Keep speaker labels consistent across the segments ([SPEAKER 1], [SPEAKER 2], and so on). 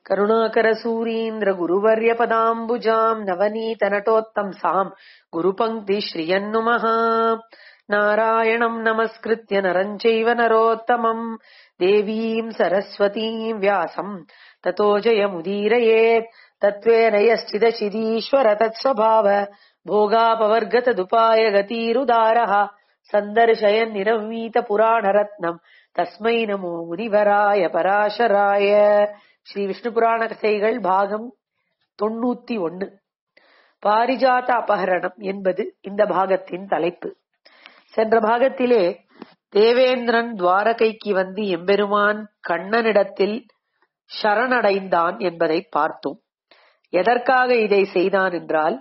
[SPEAKER 1] करुणाकरसूरीन्द्र गुरुवर्यपदाम्बुजाम् नवनीतनटोत्तंसाम् गुरुपङ्क्तिश्रियन्नुमः नारायणम् नमस्कृत्य नरम् चैव नरोत्तमम् देवीम् सरस्वतीम् व्यासम् ततो जयमुदीरयेत् तत्त्वेन यश्चिदशिदीश्वर तत्स्वभाव भोगापवर्गतदुपाय गतीरुदारः सन्दर्शयन् निरवीतपुराणरत्नम् தஸ்மை நமோ முனிவராய பராசராய ஸ்ரீ விஷ்ணு புராண கதைகள் பாகம் தொண்ணூத்தி ஒன்னு பாரிஜாத அபகரணம் என்பது இந்த பாகத்தின் தலைப்பு சென்ற பாகத்திலே தேவேந்திரன் துவாரகைக்கு வந்து எம்பெருமான் கண்ணனிடத்தில் சரணடைந்தான் என்பதை பார்த்தோம் எதற்காக இதை செய்தான் என்றால்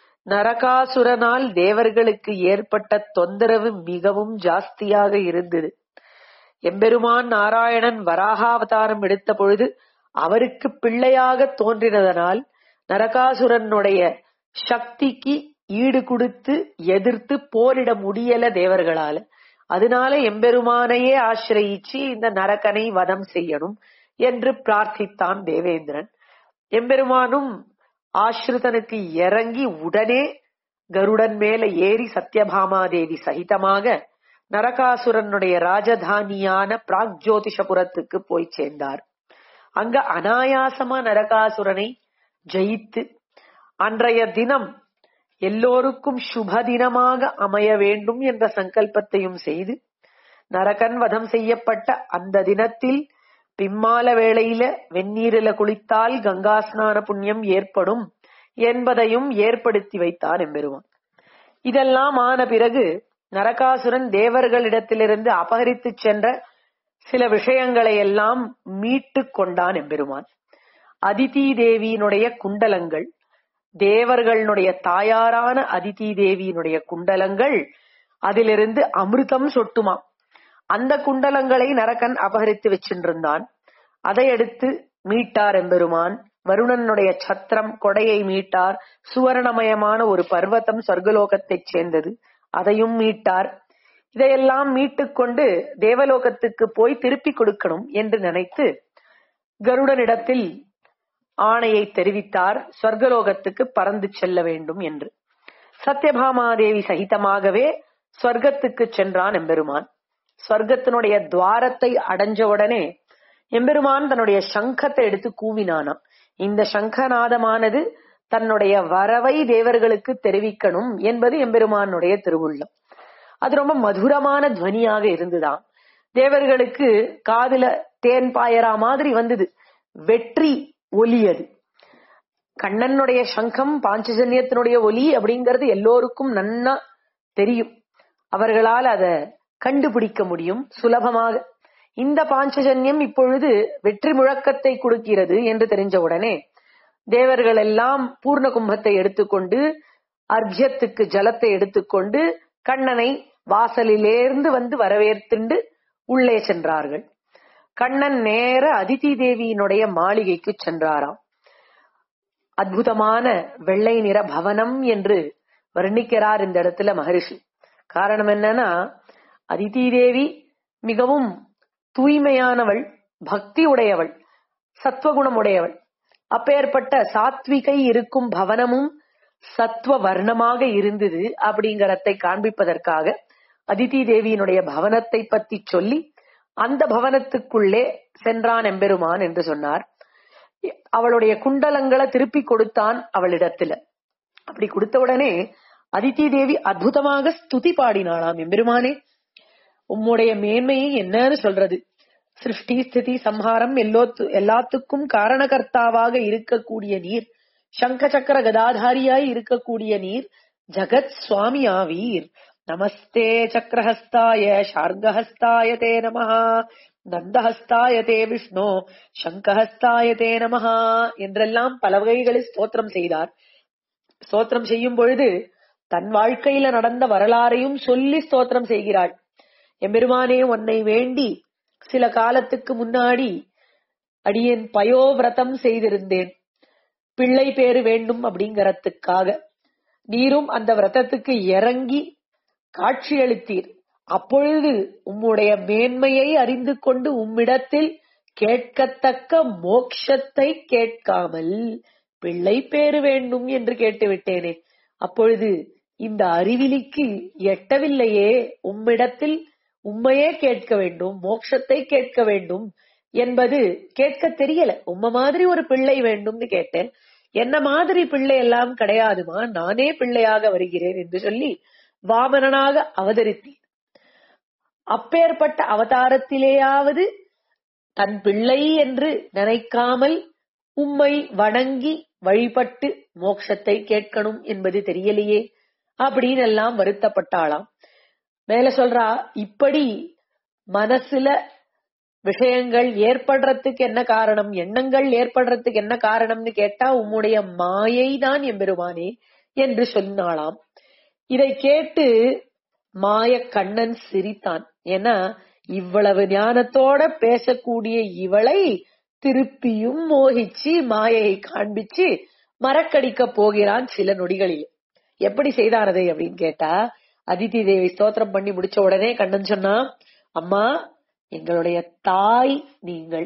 [SPEAKER 1] நரகாசுரனால் தேவர்களுக்கு ஏற்பட்ட தொந்தரவு மிகவும் ஜாஸ்தியாக இருந்தது எம்பெருமான் நாராயணன் வராகாவதாரம் எடுத்த பொழுது அவருக்கு பிள்ளையாக தோன்றினதனால் நரகாசுரனுடைய சக்திக்கு ஈடு கொடுத்து எதிர்த்து போரிட முடியல தேவர்களால அதனால எம்பெருமானையே ஆசிரயிச்சு இந்த நரகனை வதம் செய்யணும் என்று பிரார்த்தித்தான் தேவேந்திரன் எம்பெருமானும் ஆஸ்ருதனுக்கு இறங்கி உடனே கருடன் மேல ஏறி சத்யபாமாதேவி சகிதமாக நரகாசுரனுடைய ராஜதானியான பிராக்ஜோதிஷபுரத்துக்கு போய் சேர்ந்தார் அங்க அனாயாசமா நரகாசுரனை ஜெயித்து அன்றைய தினம் எல்லோருக்கும் சுப தினமாக அமைய வேண்டும் என்ற சங்கல்பத்தையும் செய்து நரகன் வதம் செய்யப்பட்ட அந்த தினத்தில் பிம்மால வேளையில வெந்நீரில குளித்தால் கங்கா ஸ்நான புண்ணியம் ஏற்படும் என்பதையும் ஏற்படுத்தி வைத்தான் எம்பெருமான் இதெல்லாம் ஆன பிறகு நரகாசுரன் தேவர்களிடத்திலிருந்து அபகரித்து சென்ற சில விஷயங்களை எல்லாம் மீட்டு கொண்டான் எம்பெருமான் அதிதி தேவியினுடைய குண்டலங்கள் தேவர்களுடைய தாயாரான அதிதி தேவியினுடைய குண்டலங்கள் அதிலிருந்து அமிர்தம் சொட்டுமா அந்த குண்டலங்களை நரகன் அபகரித்து வச்சிருந்தான் அதை எடுத்து மீட்டார் எம்பெருமான் வருணனுடைய சத்திரம் கொடையை மீட்டார் சுவர்ணமயமான ஒரு பர்வதம் சொர்க்கலோகத்தைச் சேர்ந்தது அதையும் மீட்டார் இதையெல்லாம் மீட்டுக் கொண்டு தேவலோகத்துக்கு போய் திருப்பி கொடுக்கணும் என்று நினைத்து கருடனிடத்தில் ஆணையை தெரிவித்தார் சொர்க்கலோகத்துக்கு பறந்து செல்ல வேண்டும் என்று சத்யபாமாதேவி சகிதமாகவே சொர்க்கத்துக்கு சென்றான் எம்பெருமான் சொர்க்கத்தினுடைய துவாரத்தை அடைஞ்ச உடனே எம்பெருமான் தன்னுடைய சங்கத்தை எடுத்து கூவினானாம் இந்த சங்கநாதமானது தன்னுடைய வரவை தேவர்களுக்கு தெரிவிக்கணும் என்பது எம்பெருமானுடைய திருவுள்ளம் அது ரொம்ப மதுரமான துவனியாக இருந்துதான் தேவர்களுக்கு காதுல தேன் பாயரா மாதிரி வந்தது வெற்றி ஒலி அது கண்ணனுடைய சங்கம் பாஞ்சஜன்யத்தினுடைய ஒலி அப்படிங்கிறது எல்லோருக்கும் நன்னா தெரியும் அவர்களால் அத கண்டுபிடிக்க முடியும் சுலபமாக இந்த பாஞ்சஜன்யம் இப்பொழுது வெற்றி முழக்கத்தை கொடுக்கிறது என்று தெரிஞ்ச உடனே தேவர்கள் எல்லாம் பூர்ண கும்பத்தை எடுத்துக்கொண்டு அர்ஜ்யத்துக்கு ஜலத்தை எடுத்துக்கொண்டு கண்ணனை வாசலிலேர்ந்து வந்து வரவேற்றுண்டு உள்ளே சென்றார்கள் கண்ணன் நேர அதிதி தேவியினுடைய மாளிகைக்கு சென்றாராம் அற்புதமான வெள்ளை நிற பவனம் என்று வர்ணிக்கிறார் இந்த இடத்துல மகரிஷி காரணம் என்னன்னா அதிதி தேவி மிகவும் தூய்மையானவள் பக்தி உடையவள் சத்வகுணம் உடையவள் அப்பேற்பட்ட சாத்விகை இருக்கும் பவனமும் சத்வ வர்ணமாக இருந்தது அப்படிங்கறதை காண்பிப்பதற்காக அதிதி தேவியினுடைய பவனத்தை பத்தி சொல்லி அந்த பவனத்துக்குள்ளே சென்றான் எம்பெருமான் என்று சொன்னார் அவளுடைய குண்டலங்களை திருப்பி கொடுத்தான் அவளிடத்துல அப்படி கொடுத்த உடனே அதித்தி தேவி அற்புதமாக ஸ்துதி பாடினாளாம் எம்பெருமானே உம்முடைய மேன்மையை என்னன்னு சொல்றது சிருஷ்டி ஸ்திதி சம்ஹாரம் எல்லோத்து எல்லாத்துக்கும் காரணகர்த்தாவாக இருக்கக்கூடிய நீர் சங்க சக்கர கதாதாரியாய் இருக்கக்கூடிய நீர் ஜகத் சுவாமி ஆவீர் நமஸ்தே சக்கரஹஸ்தாய ஷார்கஹஸ்தாய தே நமஹா நந்தஹஸ்தாய தே விஷ்ணு சங்கஹஸ்தாய தே நமஹா என்றெல்லாம் பல வகைகளில் ஸ்தோத்திரம் செய்தார் ஸ்தோத்திரம் செய்யும் பொழுது தன் வாழ்க்கையில நடந்த வரலாறையும் சொல்லி ஸ்தோத்திரம் செய்கிறாள் எம்பெருமானே உன்னை வேண்டி சில காலத்துக்கு முன்னாடி அடியேன் பயோவிரதம் செய்திருந்தேன் பிள்ளை பேரு வேண்டும் அப்படிங்கறதுக்காக நீரும் அந்த விரதத்துக்கு இறங்கி காட்சியளித்தீர் அப்பொழுது உம்முடைய மேன்மையை அறிந்து கொண்டு உம்மிடத்தில் கேட்கத்தக்க மோக்ஷத்தை கேட்காமல் பிள்ளை பேறு வேண்டும் என்று கேட்டுவிட்டேனே அப்பொழுது இந்த அறிவிலிக்கு எட்டவில்லையே உம்மிடத்தில் உண்மையே கேட்க வேண்டும் மோட்சத்தை கேட்க வேண்டும் என்பது கேட்க தெரியல உம்ம மாதிரி ஒரு பிள்ளை வேண்டும்னு கேட்டேன் என்ன மாதிரி பிள்ளை எல்லாம் கிடையாதுமா நானே பிள்ளையாக வருகிறேன் என்று சொல்லி வாமனனாக அவதரித்தேன் அப்பேற்பட்ட அவதாரத்திலேயாவது தன் பிள்ளை என்று நினைக்காமல் உம்மை வணங்கி வழிபட்டு மோட்சத்தை கேட்கணும் என்பது தெரியலையே அப்படின்னு எல்லாம் வருத்தப்பட்டாளாம் மேல சொல்றா இப்படி மனசுல விஷயங்கள் ஏற்படுறதுக்கு என்ன காரணம் எண்ணங்கள் ஏற்படுறதுக்கு என்ன காரணம்னு கேட்டா உம்முடைய மாயை தான் எம்பெருமானே என்று சொன்னாளாம் இதை கேட்டு மாய கண்ணன் சிரித்தான் ஏன்னா இவ்வளவு ஞானத்தோட பேசக்கூடிய இவளை திருப்பியும் மோகிச்சு மாயையை காண்பிச்சு மறக்கடிக்க போகிறான் சில நொடிகளில் எப்படி செய்தான் அதை அப்படின்னு கேட்டா அதிதி தேவி ஸ்தோத்திரம் பண்ணி முடிச்ச உடனே கண்ணன் சொன்னா அம்மா எங்களுடைய தாய் நீங்கள்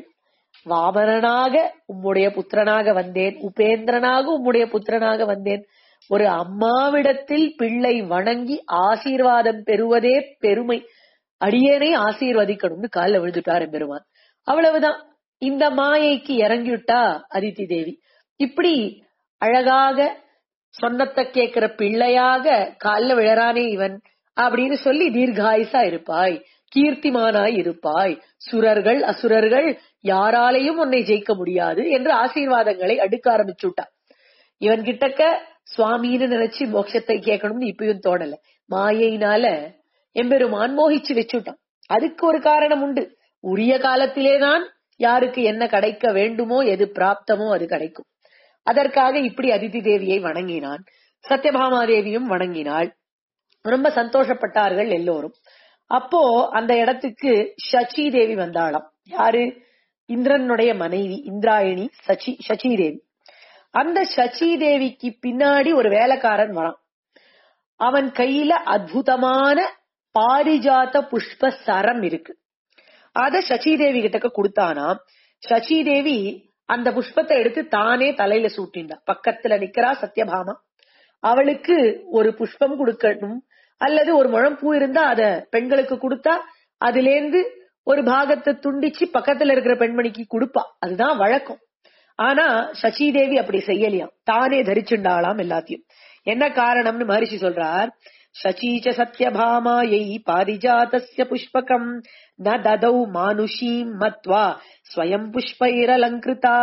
[SPEAKER 1] வாமனனாக உம்முடைய புத்திரனாக வந்தேன் உபேந்திரனாக உம்முடைய புத்திரனாக வந்தேன் ஒரு அம்மாவிடத்தில் பிள்ளை வணங்கி ஆசீர்வாதம் பெறுவதே பெருமை அடியேனை ஆசீர்வதிக்கணும்னு காலில் விழுந்துட்டாரு பெருமான் அவ்வளவுதான் இந்த மாயைக்கு இறங்கிவிட்டா அதித்தி தேவி இப்படி அழகாக சொன்னத்தை கேட்கிற பிள்ளையாக காலில் விழறானே இவன் அப்படின்னு சொல்லி தீர்காயுசா இருப்பாய் கீர்த்திமானாய் இருப்பாய் சுரர்கள் அசுரர்கள் யாராலையும் உன்னை ஜெயிக்க முடியாது என்று ஆசீர்வாதங்களை அடுக்க ஆரம்பிச்சுட்டா இவன் கிட்டக்க சுவாமின்னு நினைச்சு மோட்சத்தை கேட்கணும்னு இப்பயும் தோணல மாயையினால எம்பெருமான் மோகிச்சு வச்சுட்டான் அதுக்கு ஒரு காரணம் உண்டு உரிய காலத்திலேதான் யாருக்கு என்ன கிடைக்க வேண்டுமோ எது பிராப்தமோ அது கிடைக்கும் அதற்காக இப்படி அதிதி தேவியை வணங்கினான் சத்யபாமா தேவியும் வணங்கினாள் ரொம்ப சந்தோஷப்பட்டார்கள் எல்லோரும் அப்போ அந்த இடத்துக்கு சச்சி தேவி வந்தாளாம் யாரு இந்திரனுடைய மனைவி இந்திராயணி சச்சி சச்சி தேவி அந்த சச்சி தேவிக்கு பின்னாடி ஒரு வேலைக்காரன் வரான் அவன் கையில அற்புதமான பாரிஜாத புஷ்ப சரம் இருக்கு அத சச்சி தேவி கிட்டக்க கொடுத்தானா சச்சி தேவி அந்த புஷ்பத்தை எடுத்து தானே தலையில சூட்டிண்டா பக்கத்துல நிக்கிறா சத்யபாமா அவளுக்கு ஒரு புஷ்பம் கொடுக்கணும் அல்லது ஒரு முழம் பூ இருந்தா அத பெண்களுக்கு கொடுத்தா அதுலேருந்து ஒரு பாகத்தை துண்டிச்சு பக்கத்துல இருக்கிற பெண்மணிக்கு கொடுப்பா அதுதான் வழக்கம் ஆனா சச்சிதேவி அப்படி செய்யலையாம் தானே தரிச்சுண்டாளாம் எல்லாத்தையும் என்ன காரணம்னு மகரிஷி சொல்றார் சச்சீச்ச சத்யபாமாயை பாரிஜாதஸ்ய புஷ்பகம் ந ததௌ மானுஷீம் மத்வா ஸ்வயம் புஷ்பைரலங்கிருதா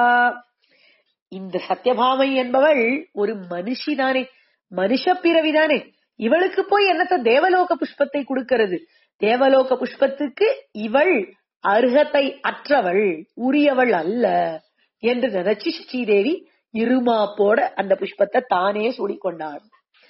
[SPEAKER 1] இந்த சத்யபாமை என்பவள் ஒரு மனுஷிதானே மனுஷ பிறவிதானே இவளுக்கு போய் என்னத்த தேவலோக புஷ்பத்தை கொடுக்கிறது தேவலோக புஷ்பத்துக்கு இவள் அர்ஹத்தை அற்றவள் உரியவள் அல்ல என்று நினைச்சு ஸ்ரீதேவி இருமாப்போட அந்த புஷ்பத்தை தானே சூடிக்கொண்டாள்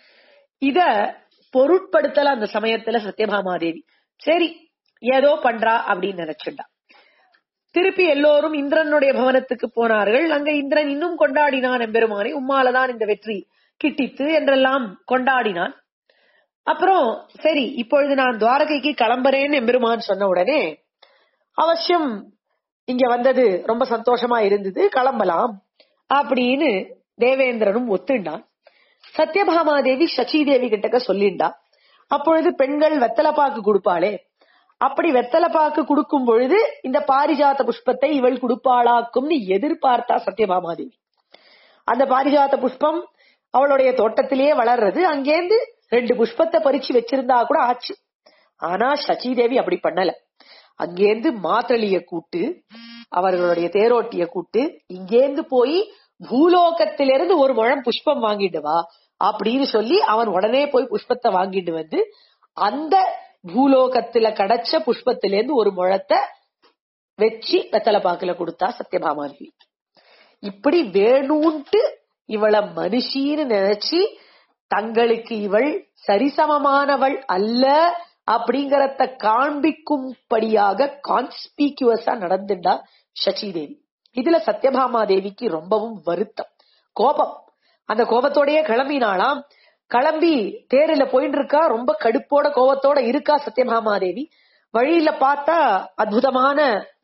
[SPEAKER 1] இத பொருட்படுத்தல அந்த சமயத்துல சத்யபாமாதேவி சரி ஏதோ பண்றா அப்படின்னு நினைச்சுண்டா திருப்பி எல்லோரும் இந்திரனுடைய பவனத்துக்கு போனார்கள் அங்க இந்திரன் இன்னும் கொண்டாடினான் எம்பெருமானை உம்மாலதான் இந்த வெற்றி கிட்டித்து என்றெல்லாம் கொண்டாடினான் அப்புறம் சரி இப்பொழுது நான் துவாரகைக்கு கிளம்புறேன்னு எம்பெருமான் சொன்ன உடனே அவசியம் இங்க வந்தது ரொம்ப சந்தோஷமா இருந்தது கிளம்பலாம் அப்படின்னு தேவேந்திரனும் ஒத்துண்டான் சத்யபாமாதேவி சச்சிதேவி கிட்டக்க சொல்லிண்டா அப்பொழுது பெண்கள் வெத்தலைப்பாக்கு கொடுப்பாளே அப்படி வெத்தலைப்பாக்கு கொடுக்கும் பொழுது இந்த பாரிஜாத புஷ்பத்தை இவள் கொடுப்பாளாக்கும்னு எதிர்பார்த்தா சத்யபாமாதேவி அந்த பாரிஜாத புஷ்பம் அவளுடைய தோட்டத்திலேயே வளர்றது அங்கேருந்து ரெண்டு புஷ்பத்தை பறிச்சு வச்சிருந்தா கூட ஆச்சு ஆனா சச்சிதேவி அப்படி பண்ணல அங்கேருந்து மாத்தளிய கூட்டு அவர்களுடைய தேரோட்டிய கூட்டு இங்கேருந்து போய் பூலோகத்திலிருந்து ஒரு முழம் புஷ்பம் வாங்கிட்டு வா அப்படின்னு சொல்லி அவன் உடனே போய் புஷ்பத்தை வாங்கிட்டு வந்து அந்த பூலோகத்துல கிடைச்ச புஷ்பத்திலேருந்து ஒரு முழத்தை வச்சு வெத்தலை பாக்குல கொடுத்தா சத்யபாமாதேவி இப்படி வேணும்ட்டு இவளை மனுஷின்னு நினைச்சு தங்களுக்கு இவள் சரிசமமானவள் அல்ல அப்படிங்கறத காண்பிக்கும்படியாக கான்ஸ்பீக்குவஸா நடந்துட்டா சச்சிதேவி இதுல சத்யபாமா தேவிக்கு ரொம்பவும் வருத்தம் கோபம் அந்த கோபத்தோடயே கிளம்பினாலாம் கிளம்பி தேரில போயிட்டு இருக்கா ரொம்ப கடுப்போட கோபத்தோட இருக்கா சத்யபாமா தேவி வழியில பார்த்தா அற்புதமான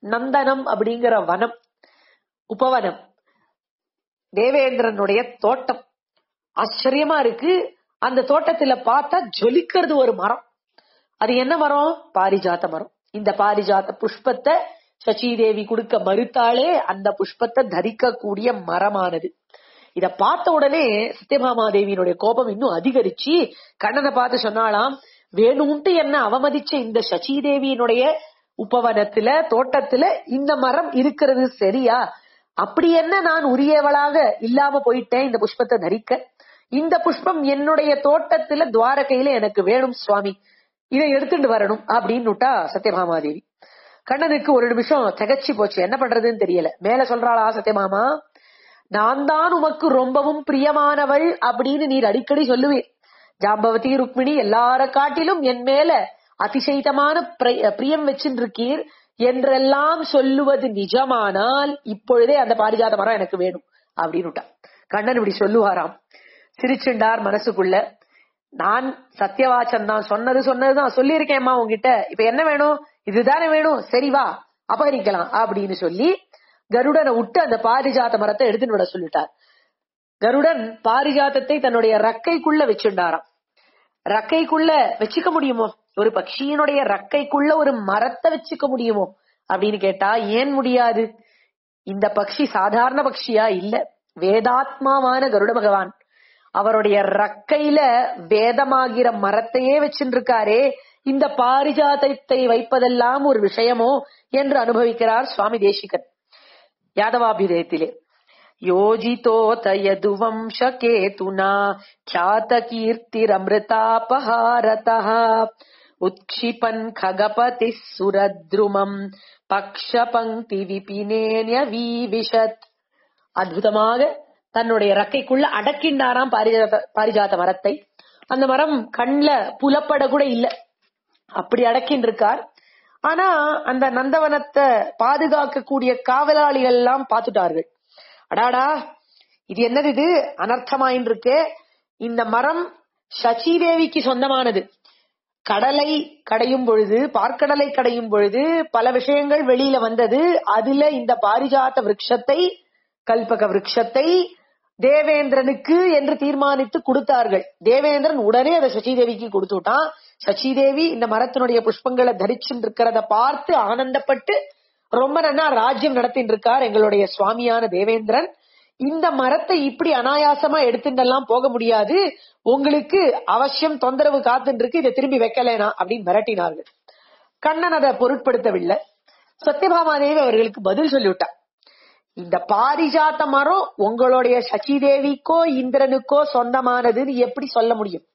[SPEAKER 1] நந்தனம் அப்படிங்கிற வனம் உபவனம் தேவேந்திரனுடைய தோட்டம் ஆச்சரியமா இருக்கு அந்த தோட்டத்துல பார்த்தா ஜொலிக்கிறது ஒரு மரம் அது என்ன மரம் பாரிஜாத மரம் இந்த பாரிஜாத புஷ்பத்தை சச்சிதேவி கொடுக்க மறுத்தாலே அந்த புஷ்பத்தை தரிக்கக்கூடிய மரமானது இத பார்த்த உடனே சத்யபாமா தேவியினுடைய கோபம் இன்னும் அதிகரிச்சு கண்ணனை பார்த்து சொன்னாலாம் வேணும்ட்டு என்ன அவமதிச்ச இந்த சச்சிதேவியினுடைய உபவனத்துல தோட்டத்துல இந்த மரம் இருக்கிறது சரியா அப்படி என்ன நான் உரியவளாக இல்லாம போயிட்டேன் இந்த புஷ்பத்தை தரிக்க இந்த புஷ்பம் என்னுடைய தோட்டத்துல துவாரகையில எனக்கு வேணும் சுவாமி இதை எடுத்துட்டு வரணும் அப்படின்னுட்டா சத்யபாமாதேவி கண்ணனுக்கு ஒரு நிமிஷம் திகச்சு போச்சு என்ன பண்றதுன்னு தெரியல மேல சொல்றாளா சத்யபாமா நான் தான் உமக்கு ரொம்பவும் பிரியமானவள் அப்படின்னு நீர் அடிக்கடி சொல்லுவீர் ஜாம்பவதி ருக்மிணி எல்லார காட்டிலும் என் மேல அதிசயிதமான பிர- பிரியம் வச்சிருக்கீர் என்றெல்லாம் சொல்லுவது நிஜமானால் இப்பொழுதே அந்த பாரிஜாத மரம் எனக்கு வேணும் அப்படின்னுட்டா கண்ணன் இப்படி சொல்லுவாராம் சிரிச்சுண்டார் மனசுக்குள்ள நான் சத்தியவாச்சன் தான் சொன்னது சொன்னதுதான் சொல்லியிருக்கேன்மா உங்ககிட்ட இப்ப என்ன வேணும் இதுதானே வேணும் சரி வா அபகரிக்கலாம் அப்படின்னு சொல்லி கருடனை விட்டு அந்த பாரிஜாத மரத்தை எடுத்துட்டு விட சொல்லிட்டார் கருடன் பாரிஜாதத்தை தன்னுடைய ரக்கைக்குள்ள வச்சுண்டாராம் ரக்கைக்குள்ள வச்சுக்க முடியுமோ ஒரு பக்ஷியினுடைய ரக்கைக்குள்ள ஒரு மரத்தை வச்சுக்க முடியுமோ அப்படின்னு கேட்டா ஏன் முடியாது இந்த பக்ஷி சாதாரண பக்ஷியா இல்ல வேதாத்மாவான கருட பகவான் அவருடைய ரக்கையில வேதமாகிற மரத்தையே வச்சிருக்காரே இந்த பாரிஜாதத்தை வைப்பதெல்லாம் ஒரு விஷயமோ என்று அனுபவிக்கிறார் சுவாமி தேசிகன் யாதவாபிதயத்திலே योजितोत यदुवंशकेतुना ख्यातकीर्तिरमृतापहारतः उत्क्षिपन् खगपतिः सुरद्रुमम् பக்ஷபங்கிவிபினேன்யவீவிஷத் அற்புதமாக தன்னுடைய ரக்கைக்குள்ள அடக்கின்றாராம் பாரிஜாத பாரிஜாத மரத்தை அந்த மரம் கண்ல புலப்பட கூட இல்ல அப்படி அடக்கின்னு இருக்கார் ஆனா அந்த நந்தவனத்தை பாதுகாக்கக்கூடிய காவலாளிகள் எல்லாம் பார்த்துட்டார்கள் அடாடா இது என்னது இது அனர்த்தமாயின் இருக்கு இந்த மரம் சச்சிதேவிக்கு சொந்தமானது கடலை கடையும் பொழுது பார்க்கடலை கடையும் பொழுது பல விஷயங்கள் வெளியில வந்தது அதுல இந்த பாரிஜாத விருட்சத்தை கல்பக விருட்சத்தை தேவேந்திரனுக்கு என்று தீர்மானித்து கொடுத்தார்கள் தேவேந்திரன் உடனே அதை சச்சிதேவிக்கு கொடுத்துட்டான் சச்சிதேவி இந்த மரத்தினுடைய புஷ்பங்களை தரிச்சுட்டு இருக்கிறத பார்த்து ஆனந்தப்பட்டு ரொம்ப நன்னா ராஜ்யம் நடத்திட்டு இருக்கார் எங்களுடைய சுவாமியான தேவேந்திரன் இந்த மரத்தை இப்படி அனாயாசமா எடுத்துட்டெல்லாம் போக முடியாது உங்களுக்கு அவசியம் தொந்தரவு காத்துட்டு இருக்கு இதை திரும்பி வைக்கலேனா அப்படின்னு மிரட்டினார்கள் கண்ணன் அதை பொருட்படுத்தவில்லை சத்யபாமாதேவி அவர்களுக்கு பதில் சொல்லிவிட்டா இந்த பாரிஜாத்த மரம் உங்களுடைய சச்சிதேவிக்கோ இந்திரனுக்கோ சொந்தமானதுன்னு எப்படி சொல்ல முடியும்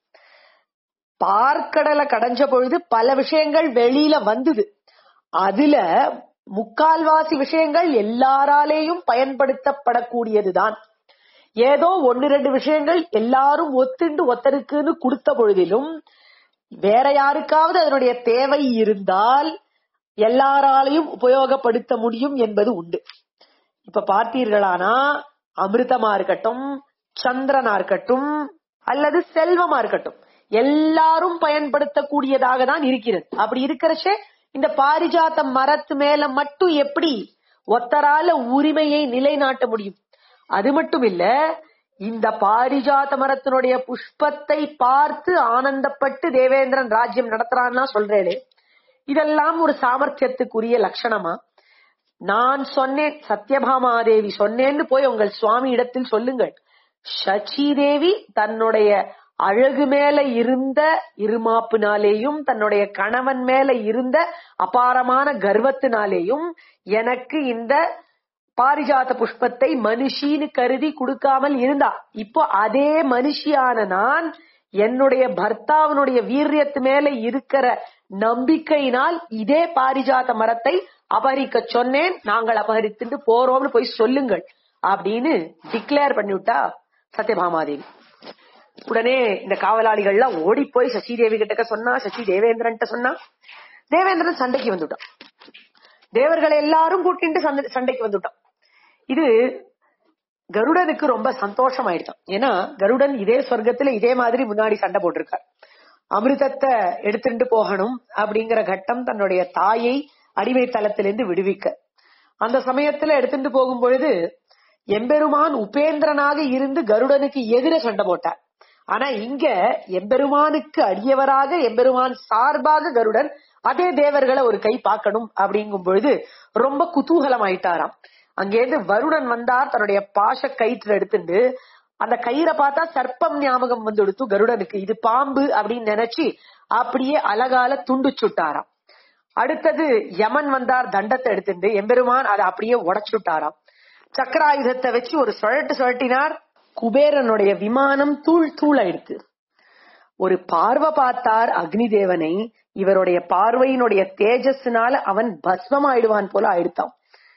[SPEAKER 1] பார்க்கடலை கடைஞ்ச பொழுது பல விஷயங்கள் வெளியில வந்தது அதுல முக்கால்வாசி விஷயங்கள் எல்லாராலேயும் பயன்படுத்தப்படக்கூடியதுதான் ஏதோ ஒன்னு ரெண்டு விஷயங்கள் எல்லாரும் ஒத்துண்டு ஒத்தருக்குன்னு கொடுத்த பொழுதிலும் வேற யாருக்காவது அதனுடைய தேவை இருந்தால் எல்லாராலையும் உபயோகப்படுத்த முடியும் என்பது உண்டு இப்ப பார்த்தீர்களானா அமிர்தமா இருக்கட்டும் சந்திரனா இருக்கட்டும் அல்லது செல்வமா இருக்கட்டும் எல்லாரும் பயன்படுத்தக்கூடியதாக தான் இருக்கிறது அப்படி இருக்கிறச்சே இந்த பாரிஜாத்த மரத்து மேல மட்டும் எப்படி ஒத்தரால உரிமையை நிலைநாட்ட முடியும் அது மட்டும் இல்ல இந்த பாரிஜாத மரத்தினுடைய புஷ்பத்தை பார்த்து ஆனந்தப்பட்டு தேவேந்திரன் ராஜ்யம் நடத்துறான்னா சொல்றேனே இதெல்லாம் ஒரு சாமர்த்தியத்துக்குரிய லட்சணமா நான் சொன்னேன் சத்யபாமாதேவி சொன்னேன்னு போய் உங்கள் சுவாமி இடத்தில் சொல்லுங்கள் சச்சி தேவி தன்னுடைய அழகு மேல இருந்த இருமாப்பினாலேயும் தன்னுடைய கணவன் மேல இருந்த அபாரமான கர்வத்தினாலேயும் எனக்கு இந்த பாரிஜாத புஷ்பத்தை மனுஷின்னு கருதி கொடுக்காமல் இருந்தா இப்போ அதே மனுஷியான நான் என்னுடைய பர்த்தாவினுடைய வீரியத்து மேல இருக்கிற நம்பிக்கையினால் இதே பாரிஜாத மரத்தை அபகரிக்க சொன்னேன் நாங்கள் அபகரித்துட்டு போறோம்னு போய் சொல்லுங்கள் அப்படின்னு டிக்ளேர் பண்ணிவிட்டா சத்யபாமாதேவி உடனே இந்த காவலாளிகள்லாம் ஓடி போய் சசிதேவி கிட்ட சொன்னா சசி தேவேந்திரன் சொன்னா தேவேந்திரன் சண்டைக்கு வந்துட்டான் தேவர்களை எல்லாரும் கூட்டிட்டு சண்டை- சண்டைக்கு வந்துட்டான் இது கருடனுக்கு ரொம்ப சந்தோஷம் ஆயிடுச்சான் ஏன்னா கருடன் இதே சொர்க்கத்துல இதே மாதிரி முன்னாடி சண்டை போட்டிருக்கார் அமிர்தத்தை எடுத்துட்டு போகணும் அப்படிங்கிற கட்டம் தன்னுடைய தாயை அடிமை தளத்திலிருந்து விடுவிக்க அந்த சமயத்துல எடுத்துட்டு போகும் பொழுது எம்பெருமான் உபேந்திரனாக இருந்து கருடனுக்கு எதிர சண்டை போட்டார் ஆனா இங்க எம்பெருமானுக்கு அடியவராக எம்பெருமான் சார்பாக கருடன் அதே தேவர்களை ஒரு கை பார்க்கணும் அப்படிங்கும் பொழுது ரொம்ப குதூகலம் ஆயிட்டாராம் அங்கேருந்து வருடன் வந்தார் தன்னுடைய பாச கயிற்று எடுத்துட்டு அந்த கயிறை பார்த்தா சர்ப்பம் ஞாபகம் வந்து கொடுத்து கருடனுக்கு இது பாம்பு அப்படின்னு நினைச்சு அப்படியே அழகால துண்டு சுட்டாராம் அடுத்தது யமன் வந்தார் தண்டத்தை எடுத்துட்டு எம்பெருமான் அதை அப்படியே உடைச்சுட்டாராம் சக்கராயுதத்தை வச்சு ஒரு சுழட்டு சுழட்டினார் குபேரனுடைய விமானம் தூள் தூள் ஆயிடுத்து ஒரு பார்வை பார்த்தார் அக்னி தேவனை இவருடைய பார்வையினுடைய தேஜஸ்னால அவன் பஸ்மம் ஆயிடுவான் போல ஆயிடுத்தான்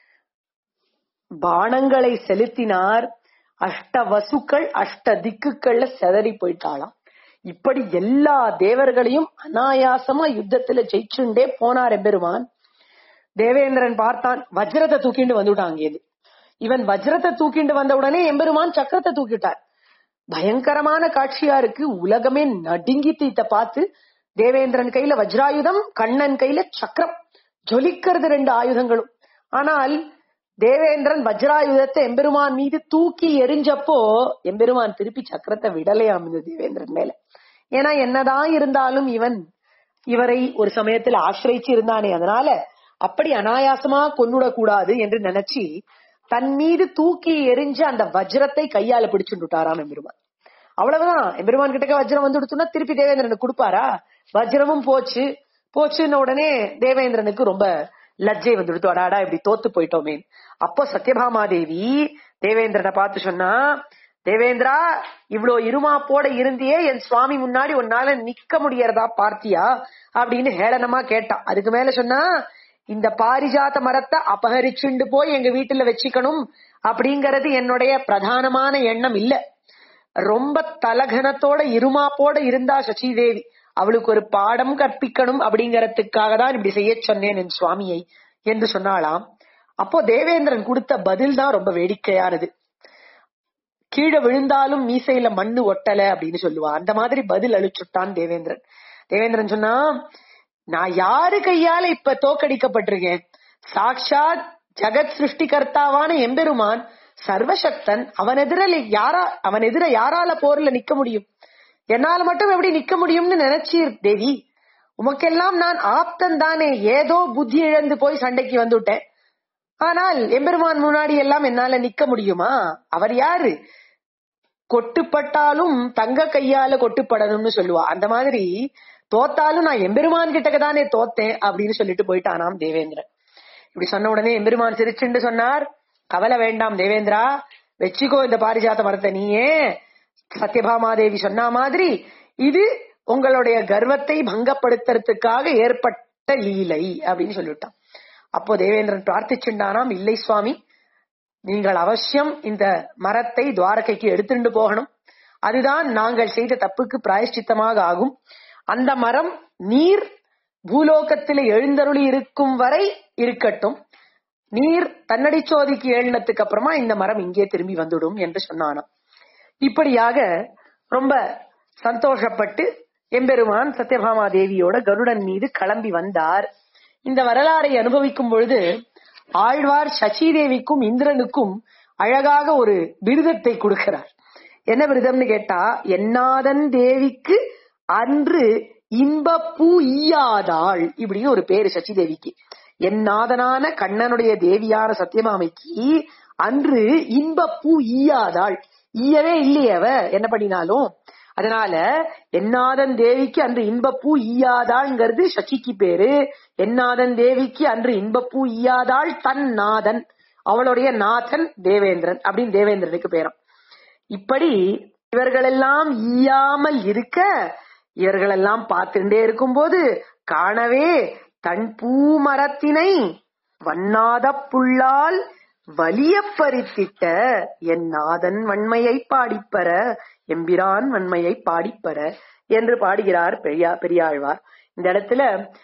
[SPEAKER 1] பானங்களை செலுத்தினார் அஷ்ட வசுக்கள் அஷ்ட திக்குகள்ல செதறி போயிட்டாளாம் இப்படி எல்லா தேவர்களையும் அனாயாசமா யுத்தத்துல ஜெயிச்சுண்டே போனார் எம்பெருமான் தேவேந்திரன் பார்த்தான் வஜ்ரத்தை தூக்கிண்டு வந்துட்டான் அங்கேருந்து இவன் வஜ்ரத்தை தூக்கிண்டு வந்த உடனே எம்பெருமான் சக்கரத்தை தூக்கிட்டார் பயங்கரமான காட்சியா இருக்கு உலகமே நடுங்கி தீத்த பார்த்து தேவேந்திரன் கையில வஜ்ராயுதம் கண்ணன் கையில சக்கரம் ஜொலிக்கிறது ரெண்டு ஆயுதங்களும் ஆனால் தேவேந்திரன் வஜ்ராயுதத்தை எம்பெருமான் மீது தூக்கி எரிஞ்சப்போ எம்பெருமான் திருப்பி சக்கரத்தை விடலையாம் இந்த தேவேந்திரன் மேல ஏன்னா என்னதான் இருந்தாலும் இவன் இவரை ஒரு சமயத்துல ஆசிரிச்சு இருந்தானே அதனால அப்படி அனாயாசமா கொன்னுடக் கூடாது என்று நினைச்சு தன் மீது தூக்கி எரிஞ்ச அந்த வஜ்ரத்தை கையால பிடிச்சுட்டாராம் எம்பெருமான் அவ்வளவுதான் எம்பெருமான் கிட்ட வஜ்ரம் வந்து கொடுத்தோம்னா திருப்பி தேவேந்திரனுக்கு கொடுப்பாரா வஜ்ரமும் போச்சு போச்சுன்ன உடனே தேவேந்திரனுக்கு ரொம்ப லஜ்ஜை வந்து கொடுத்து அடாடா இப்படி தோத்து போயிட்டோமே அப்போ சத்யபாமா தேவி தேவேந்திரனை பார்த்து சொன்னா தேவேந்திரா இவ்ளோ இருமாப்போட இருந்தியே என் சுவாமி முன்னாடி உன்னால நிக்க முடியறதா பார்த்தியா அப்படின்னு ஹேளனமா கேட்டான் அதுக்கு மேல சொன்னா இந்த பாரிஜாத மரத்தை அபகரிச்சுண்டு போய் எங்க வீட்டுல வச்சுக்கணும் அப்படிங்கறது என்னுடைய பிரதானமான எண்ணம் இல்ல ரொம்ப தலகணத்தோட இருமாப்போட இருந்தா சசிதேவி அவளுக்கு ஒரு பாடம் கற்பிக்கணும் அப்படிங்கறதுக்காக தான் இப்படி செய்ய சொன்னேன் என் சுவாமியை என்று சொன்னாளாம் அப்போ தேவேந்திரன் கொடுத்த பதில் தான் ரொம்ப வேடிக்கையானது கீழே விழுந்தாலும் மீசையில மண்ணு ஒட்டல அப்படின்னு சொல்லுவா அந்த மாதிரி பதில் அழிச்சுட்டான் தேவேந்திரன் தேவேந்திரன் சொன்னா நான் யாரு கையால இப்ப தோக்கடிக்கப்பட்டிருக்கேன் சாக்ஷாத் ஜெகத் சிருஷ்டிகர்த்தாவான எம்பெருமான் சர்வசக்தன் அவன் எதிரில் யாரா அவன் எதிர யாரால போர்ல நிக்க முடியும் என்னால மட்டும் எப்படி நிக்க முடியும்னு நினைச்சீர் தேவி உமக்கெல்லாம் நான் ஆப்தன் தானே ஏதோ புத்தி இழந்து போய் சண்டைக்கு வந்துட்டேன் ஆனால் எம்பெருமான் முன்னாடி எல்லாம் என்னால நிக்க முடியுமா அவர் யாரு கொட்டுப்பட்டாலும் தங்க கையால கொட்டுப்படணும்னு சொல்லுவா அந்த மாதிரி தோத்தாலும் நான் எம்பெருமான் கிட்டக்க தானே தோத்தேன் அப்படின்னு சொல்லிட்டு போயிட்டானாம் தேவேந்திரன் இப்படி சொன்ன உடனே எம்பெருமான் சிரிச்சுண்டு சொன்னார் கவலை வேண்டாம் தேவேந்திரா வச்சுக்கோ இந்த பாரிஜாத மரத்தை நீயே சத்யபாமாதேவி சொன்ன மாதிரி இது உங்களுடைய கர்வத்தை பங்கப்படுத்துறதுக்காக ஏற்பட்ட லீலை அப்படின்னு சொல்லிவிட்டான் அப்போ தேவேந்திரன் பிரார்த்திச்சுண்டானாம் இல்லை சுவாமி நீங்கள் அவசியம் இந்த மரத்தை துவாரகைக்கு எடுத்துட்டு போகணும் அதுதான் நாங்கள் செய்த தப்புக்கு பிராயஷ்சித்தமாக ஆகும் அந்த மரம் நீர் பூலோகத்தில் எழுந்தருளி இருக்கும் வரை இருக்கட்டும் நீர் தன்னடி சோதிக்கு ஏழினத்துக்கு அப்புறமா இந்த மரம் இங்கே திரும்பி வந்துடும் என்று சொன்னானாம் இப்படியாக ரொம்ப சந்தோஷப்பட்டு எம்பெருமான் சத்யபாமா தேவியோட கருடன் மீது கிளம்பி வந்தார் இந்த வரலாறை அனுபவிக்கும் பொழுது ஆழ்வார் சசிதேவிக்கும் இந்திரனுக்கும் அழகாக ஒரு விருதத்தை கொடுக்கிறார் என்ன விருதம்னு கேட்டா என்னாதன் தேவிக்கு அன்று இன்பப்பூ ஈயாதாள் இப்படின்னு ஒரு பேரு சசிதேவிக்கு என்னாதனான கண்ணனுடைய தேவியான சத்யமாமைக்கு அன்று இன்பப்பூ ஈயாதாள் ஈயவே இல்லையே அவ என்ன பண்ணினாலும் அதனால என்னாதன் தேவிக்கு அன்று இன்பப்பூ ஈயாதாள்ங்கிறது சசிக்கு பேரு என்னாதன் தேவிக்கு அன்று இன்பப்பூ ஈயாதாள் தன் நாதன் அவளுடைய நாதன் தேவேந்திரன் அப்படின்னு தேவேந்திரனுக்கு பேரும் இப்படி இவர்களெல்லாம் ஈயாமல் இருக்க இவர்களெல்லாம் பார்த்துட்டே இருக்கும்போது காணவே தன் பூமரத்தினை வண்ணாத புள்ளால் வலிய பறித்திட்ட என் நாதன் வன்மையை பாடிப்பற எம்பிரான் வன்மையை பாடிப்பற என்று பாடுகிறார் பெரியா பெரியாழ்வார் இந்த இடத்துல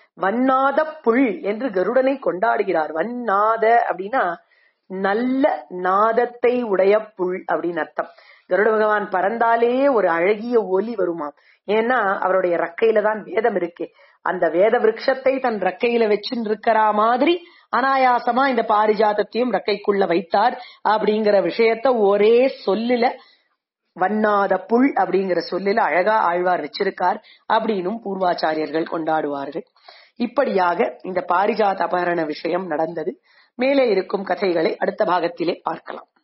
[SPEAKER 1] வண்ணாத புல் என்று கருடனை கொண்டாடுகிறார் வண்ணாத அப்படின்னா நல்ல நாதத்தை உடைய புல் அப்படின்னு அர்த்தம் கருட பகவான் பறந்தாலே ஒரு அழகிய ஒலி வருமாம் ஏன்னா அவருடைய ரக்கையில தான் வேதம் இருக்கு அந்த வேத விருட்சத்தை தன் ரெக்கையில வச்சுட்டு இருக்கிற மாதிரி அனாயாசமா இந்த பாரிஜாதத்தையும் ரெக்கைக்குள்ள வைத்தார் அப்படிங்கிற விஷயத்த ஒரே சொல்லுல வண்ணாத புல் அப்படிங்கிற சொல்லில அழகா ஆழ்வார் வச்சிருக்கார் அப்படின்னும் பூர்வாச்சாரியர்கள் கொண்டாடுவார்கள் இப்படியாக இந்த பாரிஜாத அபகரண விஷயம் நடந்தது மேலே இருக்கும் கதைகளை அடுத்த பாகத்திலே பார்க்கலாம்